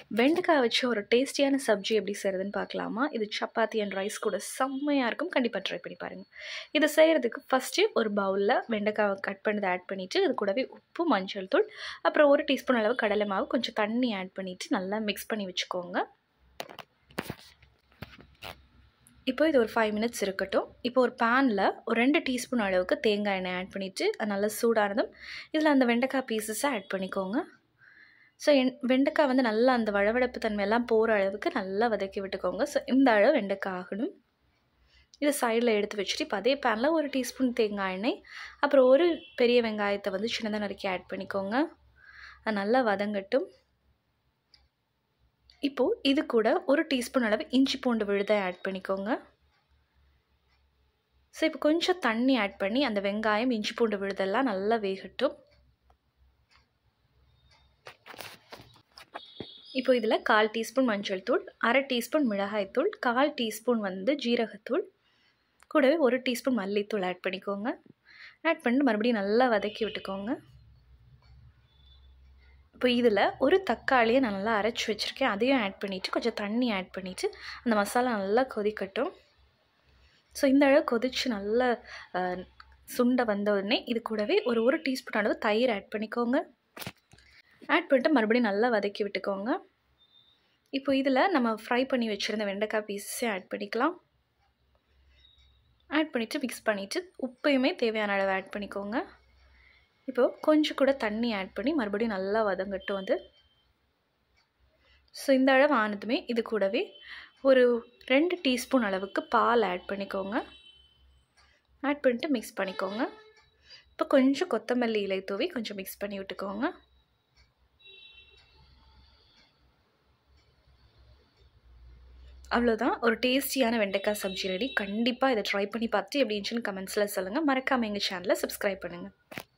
வெண்டைக்காய் வச்சு ஒரு டேஸ்டியான சப்ஜி எப்படி செய்கிறதுன்னு பார்க்கலாமா இது சப்பாத்தி அண்ட் ரைஸ் கூட செம்மையாக இருக்கும் கண்டிப்பாக ட்ரை பண்ணி பாருங்கள் இதை செய்கிறதுக்கு ஃபஸ்ட்டு ஒரு பவுலில் வெண்டைக்காவை கட் பண்ணதை ஆட் பண்ணிவிட்டு இது கூடவே உப்பு மஞ்சள் தூள் அப்புறம் ஒரு டீஸ்பூன் அளவு கடலை மாவு கொஞ்சம் தண்ணி ஆட் பண்ணிவிட்டு நல்லா மிக்ஸ் பண்ணி வச்சுக்கோங்க இப்போ இது ஒரு ஃபைவ் மினிட்ஸ் இருக்கட்டும் இப்போ ஒரு பேனில் ஒரு ரெண்டு டீஸ்பூன் அளவுக்கு தேங்காய் எண்ணெய் ஆட் பண்ணிவிட்டு அது நல்லா சூடானதும் இதில் அந்த வெண்டைக்காய் பீசஸை ஆட் பண்ணிக்கோங்க ஸோ என் வெண்டைக்காய் வந்து நல்லா அந்த வழவழப்பு தன்மையெல்லாம் போகிற அளவுக்கு நல்லா வதக்கி விட்டுக்கோங்க ஸோ இந்த அளவு வெண்டைக்காய் ஆகணும் இதை சைடில் எடுத்து வச்சுட்டு இப்போ அதே பேனில் ஒரு டீஸ்பூன் தேங்காய் எண்ணெய் அப்புறம் ஒரு பெரிய வெங்காயத்தை வந்து சின்னதாக நறுக்கி ஆட் பண்ணிக்கோங்க அது நல்லா வதங்கட்டும் இப்போது இது கூட ஒரு டீஸ்பூன் அளவு இஞ்சி பூண்டு விழுதை ஆட் பண்ணிக்கோங்க ஸோ இப்போ கொஞ்சம் தண்ணி ஆட் பண்ணி அந்த வெங்காயம் இஞ்சி பூண்டு விழுதெல்லாம் நல்லா வேகட்டும் இப்போ இதில் கால் டீஸ்பூன் மஞ்சள் தூள் அரை டீஸ்பூன் மிளகாய்த்தூள் கால் டீஸ்பூன் வந்து ஜீரகத்தூள் கூடவே ஒரு டீஸ்பூன் மல்லித்தூள் ஆட் பண்ணிக்கோங்க ஆட் பண்ணிட்டு மறுபடியும் நல்லா வதக்கி விட்டுக்கோங்க இப்போ இதில் ஒரு தக்காளியை நான் நல்லா அரைச்சி வச்சுருக்கேன் அதையும் ஆட் பண்ணிவிட்டு கொஞ்சம் தண்ணி ஆட் பண்ணிவிட்டு அந்த மசாலா நல்லா கொதிக்கட்டும் ஸோ இந்த அளவு கொதித்து நல்லா சுண்டை வந்த உடனே இது கூடவே ஒரு ஒரு டீஸ்பூன் அளவு தயிர் ஆட் பண்ணிக்கோங்க ஆட் பண்ணிட்டு மறுபடியும் நல்லா வதக்கி விட்டுக்கோங்க இப்போ இதில் நம்ம ஃப்ரை பண்ணி வச்சுருந்த வெண்டைக்காய் பீஸஸையும் ஆட் பண்ணிக்கலாம் ஆட் பண்ணிவிட்டு மிக்ஸ் பண்ணிவிட்டு உப்பையுமே தேவையான அளவு ஆட் பண்ணிக்கோங்க இப்போது கொஞ்சம் கூட தண்ணி ஆட் பண்ணி மறுபடியும் நல்லா வதங்கட்டும் வந்து ஸோ இந்த அளவு ஆனதுமே இது கூடவே ஒரு ரெண்டு டீஸ்பூன் அளவுக்கு பால் ஆட் பண்ணிக்கோங்க ஆட் பண்ணிட்டு மிக்ஸ் பண்ணிக்கோங்க இப்போ கொஞ்சம் கொத்தமல்லி இலை தூவி கொஞ்சம் மிக்ஸ் பண்ணி விட்டுக்கோங்க அவ்வளோதான் ஒரு டேஸ்டியான வெண்டைக்காய் சப்ஜி ரெடி கண்டிப்பாக இதை ட்ரை பண்ணி பார்த்து எப்படி இருந்துச்சுன்னு கமெண்ட்ஸில் சொல்லுங்கள் மறக்காமல் எங்கள் சேனலை சப்ஸ்கிரைப் பண்ணுங்கள்